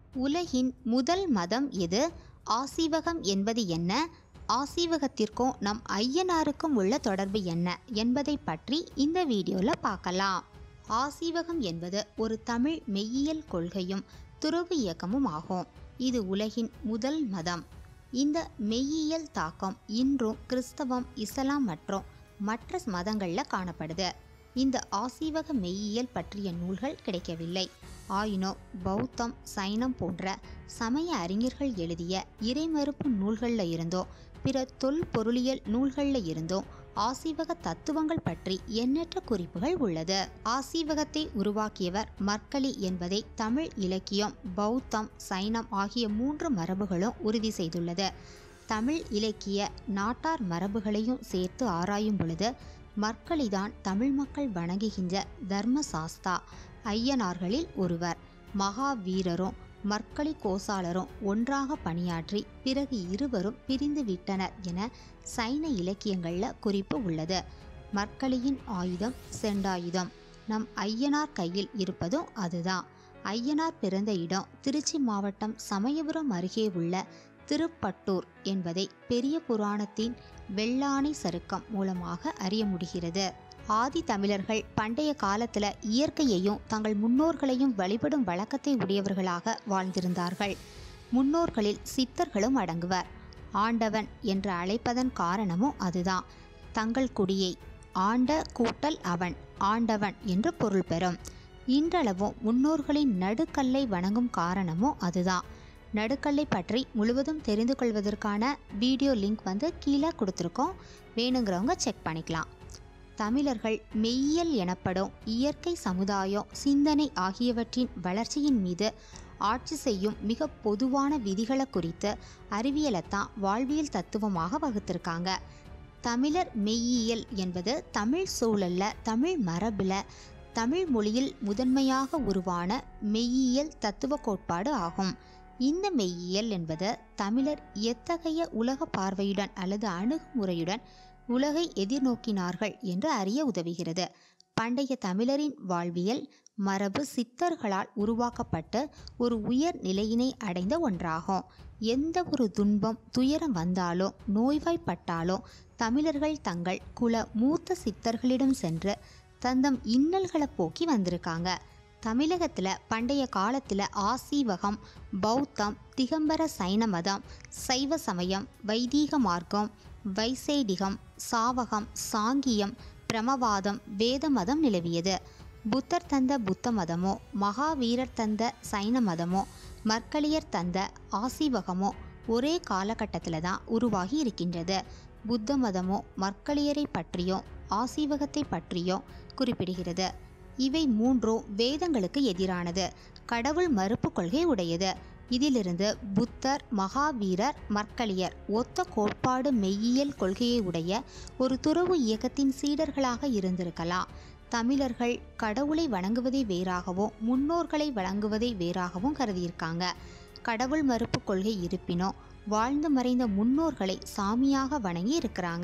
உலகின் முதல் மதம் எது ஆசீவகம் என்பது என்ன ஆசீவகத்திற்கும் நம் ஐயனாருக்கும் உள்ள தொடர்பு என்ன என்பதை பற்றி இந்த வீடியோவில் பார்க்கலாம் ஆசீவகம் என்பது ஒரு தமிழ் மெய்யியல் கொள்கையும் துறவு இயக்கமும் ஆகும் இது உலகின் முதல் மதம் இந்த மெய்யியல் தாக்கம் இன்றும் கிறிஸ்தவம் இஸ்லாம் மற்றும் மற்ற மதங்களில் காணப்படுது இந்த ஆசீவக மெய்யியல் பற்றிய நூல்கள் கிடைக்கவில்லை ஆயினும் பௌத்தம் சைனம் போன்ற சமய அறிஞர்கள் எழுதிய இறைமறுப்பு நூல்களில் இருந்தோ பிற தொல் பொருளியல் நூல்களில் இருந்தோ ஆசீவக தத்துவங்கள் பற்றி எண்ணற்ற குறிப்புகள் உள்ளது ஆசீவகத்தை உருவாக்கியவர் மர்க்கலி என்பதை தமிழ் இலக்கியம் பௌத்தம் சைனம் ஆகிய மூன்று மரபுகளும் உறுதி செய்துள்ளது தமிழ் இலக்கிய நாட்டார் மரபுகளையும் சேர்த்து ஆராயும் பொழுது மர்க்கலிதான் தமிழ் மக்கள் வணங்குகின்ற தர்மசாஸ்தா ஐயனார்களில் ஒருவர் மகாவீரரும் மர்க்கலி கோசாலரும் ஒன்றாக பணியாற்றி பிறகு இருவரும் பிரிந்து விட்டனர் என சைன இலக்கியங்களில் குறிப்பு உள்ளது மர்க்கலியின் ஆயுதம் செண்டாயுதம் நம் ஐயனார் கையில் இருப்பதும் அதுதான் ஐயனார் பிறந்த இடம் திருச்சி மாவட்டம் சமயபுரம் அருகே உள்ள திருப்பட்டூர் என்பதை பெரிய புராணத்தின் வெள்ளானை சருக்கம் மூலமாக அறிய முடிகிறது ஆதி தமிழர்கள் பண்டைய காலத்துல இயற்கையையும் தங்கள் முன்னோர்களையும் வழிபடும் வழக்கத்தை உடையவர்களாக வாழ்ந்திருந்தார்கள் முன்னோர்களில் சித்தர்களும் அடங்குவர் ஆண்டவன் என்று அழைப்பதன் காரணமும் அதுதான் தங்கள் குடியை ஆண்ட கூட்டல் அவன் ஆண்டவன் என்று பொருள் பெறும் இன்றளவும் முன்னோர்களின் நடுக்கல்லை வணங்கும் காரணமும் அதுதான் நடுக்கல்லை பற்றி முழுவதும் தெரிந்து கொள்வதற்கான வீடியோ லிங்க் வந்து கீழே கொடுத்துருக்கோம் வேணுங்கிறவங்க செக் பண்ணிக்கலாம் தமிழர்கள் மெய்யியல் எனப்படும் இயற்கை சமுதாயம் சிந்தனை ஆகியவற்றின் வளர்ச்சியின் மீது ஆட்சி செய்யும் மிக பொதுவான விதிகளை குறித்து அறிவியலைத்தான் வாழ்வியல் தத்துவமாக வகுத்திருக்காங்க தமிழர் மெய்யியல் என்பது தமிழ் சூழல்ல தமிழ் மரபில் தமிழ் மொழியில் முதன்மையாக உருவான மெய்யியல் தத்துவ கோட்பாடு ஆகும் இந்த மெய்யியல் என்பது தமிழர் எத்தகைய உலக பார்வையுடன் அல்லது அணுகுமுறையுடன் உலகை எதிர்நோக்கினார்கள் என்று அறிய உதவுகிறது பண்டைய தமிழரின் வாழ்வியல் மரபு சித்தர்களால் உருவாக்கப்பட்டு ஒரு உயர் நிலையினை அடைந்த ஒன்றாகும் எந்த ஒரு துன்பம் துயரம் வந்தாலோ நோய்வாய்ப்பட்டாலோ தமிழர்கள் தங்கள் குல மூத்த சித்தர்களிடம் சென்று தந்தம் இன்னல்களை போக்கி வந்திருக்காங்க தமிழகத்தில் பண்டைய காலத்தில் ஆசீவகம் பௌத்தம் திகம்பர சைன மதம் சைவ சமயம் வைதீக மார்க்கம் வைசேடிகம் சாவகம் சாங்கியம் பிரமவாதம் வேத மதம் நிலவியது புத்தர் தந்த புத்த மதமோ மகாவீரர் தந்த சைன மதமோ மர்க்கலியர் தந்த ஆசீவகமோ ஒரே காலகட்டத்தில் தான் உருவாகி இருக்கின்றது புத்த மதமோ மர்க்கலியரை பற்றியோ ஆசீவகத்தை பற்றியோ குறிப்பிடுகிறது இவை மூன்றும் வேதங்களுக்கு எதிரானது கடவுள் மறுப்பு கொள்கை உடையது இதிலிருந்து புத்தர் மகாவீரர் மர்க்கலியர் ஒத்த கோட்பாடு மெய்யியல் கொள்கையை உடைய ஒரு துறவு இயக்கத்தின் சீடர்களாக இருந்திருக்கலாம் தமிழர்கள் கடவுளை வணங்குவதை வேறாகவும் முன்னோர்களை வழங்குவதை வேறாகவும் கருதியிருக்காங்க கடவுள் மறுப்பு கொள்கை இருப்பினும் வாழ்ந்து மறைந்த முன்னோர்களை சாமியாக வணங்கி இருக்கிறாங்க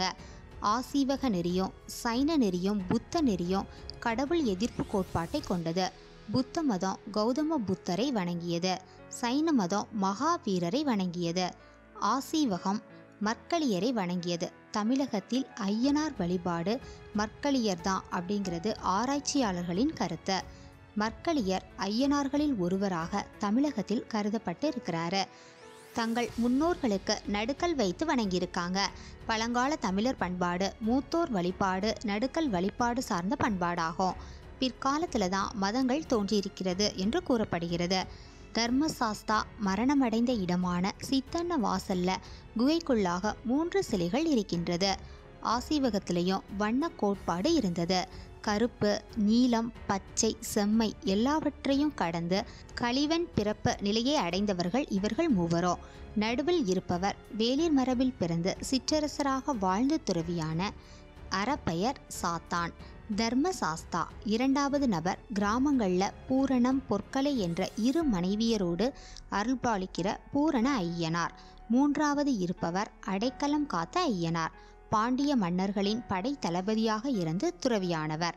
ஆசீவக நெறியும் சைன நெறியும் புத்த நெறியும் கடவுள் எதிர்ப்பு கோட்பாட்டை கொண்டது புத்த மதம் கௌதம புத்தரை வணங்கியது சைன மதம் மகாவீரரை வணங்கியது ஆசீவகம் மர்க்கலியரை வணங்கியது தமிழகத்தில் ஐயனார் வழிபாடு மர்க்கலியர் தான் அப்படிங்கிறது ஆராய்ச்சியாளர்களின் கருத்து மர்க்கலியர் ஐயனார்களில் ஒருவராக தமிழகத்தில் கருதப்பட்டு இருக்கிறாரு தங்கள் முன்னோர்களுக்கு நடுக்கல் வைத்து வணங்கியிருக்காங்க பழங்கால தமிழர் பண்பாடு மூத்தோர் வழிபாடு நடுக்கல் வழிபாடு சார்ந்த பண்பாடாகும் பிற்காலத்தில் தான் மதங்கள் தோன்றியிருக்கிறது என்று கூறப்படுகிறது தர்மசாஸ்தா மரணமடைந்த இடமான சித்தன்ன வாசல்ல குகைக்குள்ளாக மூன்று சிலைகள் இருக்கின்றது ஆசீவகத்திலையும் வண்ண கோட்பாடு இருந்தது கருப்பு நீலம் பச்சை செம்மை எல்லாவற்றையும் கடந்து கழிவன் பிறப்பு நிலையை அடைந்தவர்கள் இவர்கள் மூவரோ நடுவில் இருப்பவர் வேளிர் மரபில் பிறந்து சிற்றரசராக வாழ்ந்த துறவியான அறப்பெயர் சாத்தான் தர்மசாஸ்தா இரண்டாவது நபர் கிராமங்களில் பூரணம் பொற்கலை என்ற இரு மனைவியரோடு அருள்பாலிக்கிற பூரண ஐயனார் மூன்றாவது இருப்பவர் அடைக்கலம் காத்த ஐயனார் பாண்டிய மன்னர்களின் படை தளபதியாக இருந்து துறவியானவர்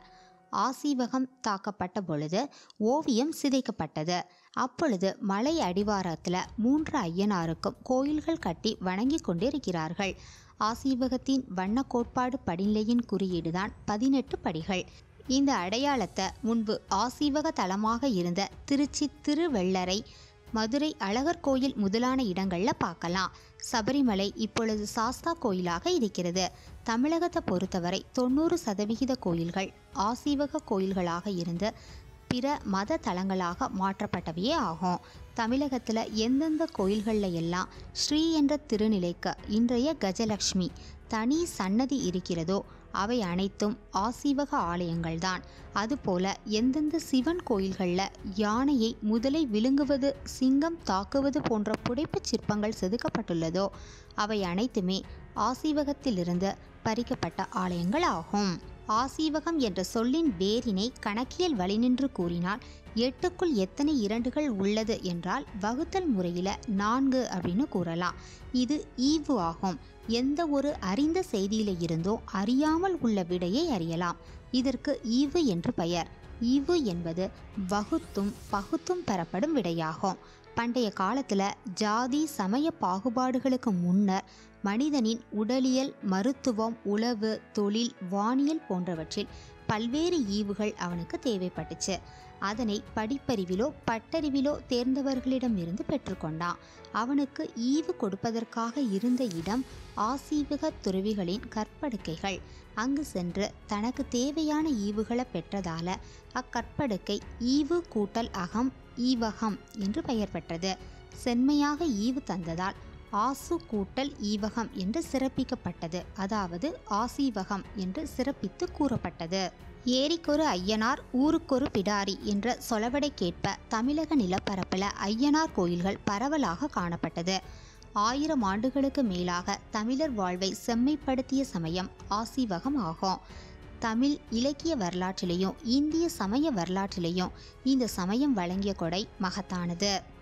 ஆசீவகம் தாக்கப்பட்ட பொழுது ஓவியம் சிதைக்கப்பட்டது அப்பொழுது மலை அடிவாரத்தில் மூன்று ஐயனாருக்கும் கோயில்கள் கட்டி வணங்கி கொண்டிருக்கிறார்கள் ஆசீவகத்தின் வண்ண கோட்பாடு படிநிலையின் குறியீடுதான் பதினெட்டு படிகள் இந்த அடையாளத்தை முன்பு ஆசீவக தலமாக இருந்த திருச்சி திருவெள்ளரை மதுரை அழகர் கோயில் முதலான இடங்களில் பார்க்கலாம் சபரிமலை இப்பொழுது சாஸ்தா கோயிலாக இருக்கிறது தமிழகத்தை பொறுத்தவரை தொண்ணூறு சதவிகித கோயில்கள் ஆசீவக கோயில்களாக இருந்து பிற மத தலங்களாக மாற்றப்பட்டவையே ஆகும் தமிழகத்தில் எந்தெந்த கோயில்களில் எல்லாம் ஸ்ரீ என்ற திருநிலைக்கு இன்றைய கஜலக்ஷ்மி தனி சன்னதி இருக்கிறதோ அவை அனைத்தும் ஆசீவக ஆலயங்கள்தான் அதுபோல எந்தெந்த சிவன் கோயில்களில் யானையை முதலை விழுங்குவது சிங்கம் தாக்குவது போன்ற புடைப்புச் சிற்பங்கள் செதுக்கப்பட்டுள்ளதோ அவை அனைத்துமே ஆசீவகத்திலிருந்து பறிக்கப்பட்ட ஆலயங்கள் ஆகும் ஆசீவகம் என்ற சொல்லின் வேரினை கணக்கியல் வழிநின்று கூறினால் எட்டுக்குள் எத்தனை இரண்டுகள் உள்ளது என்றால் வகுத்தல் முறையில் நான்கு அப்படின்னு கூறலாம் இது ஈவு ஆகும் எந்த ஒரு அறிந்த செய்தியில இருந்தோ அறியாமல் உள்ள விடையை அறியலாம் இதற்கு ஈவு என்று பெயர் ஈவு என்பது வகுத்தும் பகுத்தும் பெறப்படும் விடையாகும் பண்டைய காலத்தில் ஜாதி சமய பாகுபாடுகளுக்கு முன்னர் மனிதனின் உடலியல் மருத்துவம் உளவு தொழில் வானியல் போன்றவற்றில் பல்வேறு ஈவுகள் அவனுக்கு தேவைப்பட்டுச்சு அதனை படிப்பறிவிலோ பட்டறிவிலோ தேர்ந்தவர்களிடமிருந்து பெற்றுக்கொண்டான் அவனுக்கு ஈவு கொடுப்பதற்காக இருந்த இடம் ஆசீவக துறவிகளின் கற்படுக்கைகள் அங்கு சென்று தனக்கு தேவையான ஈவுகளை பெற்றதால அக்கற்படுக்கை ஈவு கூட்டல் அகம் ஈவகம் என்று பெயர் பெற்றது செம்மையாக ஈவு தந்ததால் ஆசு கூட்டல் ஈவகம் என்று சிறப்பிக்கப்பட்டது அதாவது ஆசீவகம் என்று சிறப்பித்து கூறப்பட்டது ஏரிக்கொரு ஐயனார் ஊருக்கொரு பிடாரி என்ற சொலவடைக்கேற்ப தமிழக நிலப்பரப்பில் ஐயனார் கோயில்கள் பரவலாக காணப்பட்டது ஆயிரம் ஆண்டுகளுக்கு மேலாக தமிழர் வாழ்வை செம்மைப்படுத்திய சமயம் ஆசீவகம் ஆகும் தமிழ் இலக்கிய வரலாற்றிலையும் இந்திய சமய வரலாற்றிலையும் இந்த சமயம் வழங்கிய கொடை மகத்தானது